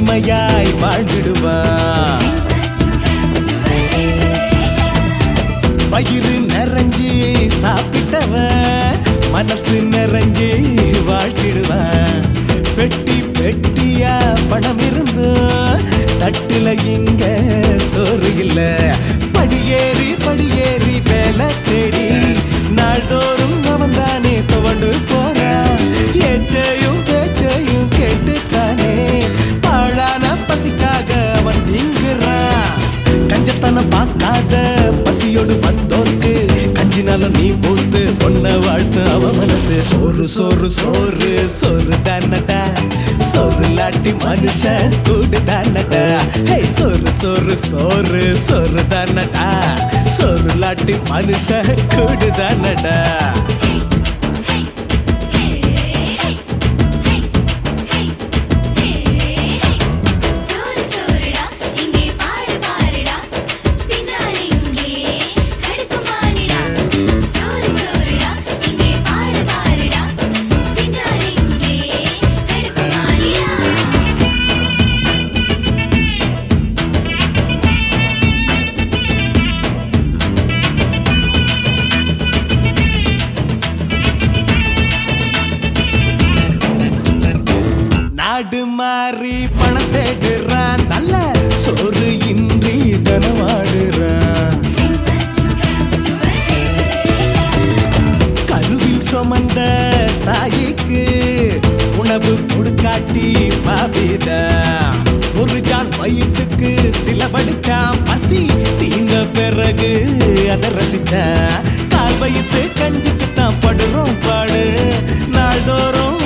எளிமையாய் வாழ்ந்துடுவான் வயிறு நிறைஞ்சு சாப்பிட்டவன் மனசு நிறைஞ்சு வாழ்த்திடுவான் பெட்டி பெட்டியா பணம் இருந்தும் தட்டுல இங்க சோறு இல்ல படியேறி படியேறி வேலை தேடி நாள்தோறும் அவன் தானே துவண்டு போறான் ஏச்சையும் பேச்சையும் கேட்டுத்தானே பாழான பசிக்காக அவன் திங்குறான் கஞ்சத்தனம் பார்க்காத பசியோடு வந்தோர்க்கு கஞ்சினாலும் நீ போத்து பொண்ண வாழ்த்து அவ மனசு சோறு சோறு சோறு சோறு தானடா சோறு லாட்டி மனுஷன் கூடு தானடா ஹே சோறு சோறு சோறு சோறு தானடா சோறு லாட்டி மனுஷன் கூடு தானடா சோறு சோறுடா இங்கே பாரு பாருடா தின்றால் இங்கே கடுக்குமானிடா சோறு சோறுடா இங்கே பாரு பாருடா தின்றால் இங்கே கடுக்குமானிடா நாடு மாறி பணம் தேடுறான் நல்ல சோறு இன்றி தனவாடுறான் கருவில் சுமந்த தாய்க்கு உணவு கொடுக்காட்டி பாபிதா ஒரு ஜான் வயிற்றுக்கு சில படிச்சான் பசி தீந்த பிறகு அதை ரசிச்சான் கால் வயிற்று கஞ்சிக்கு தான் படுறோம் பாடு நாள்தோறும்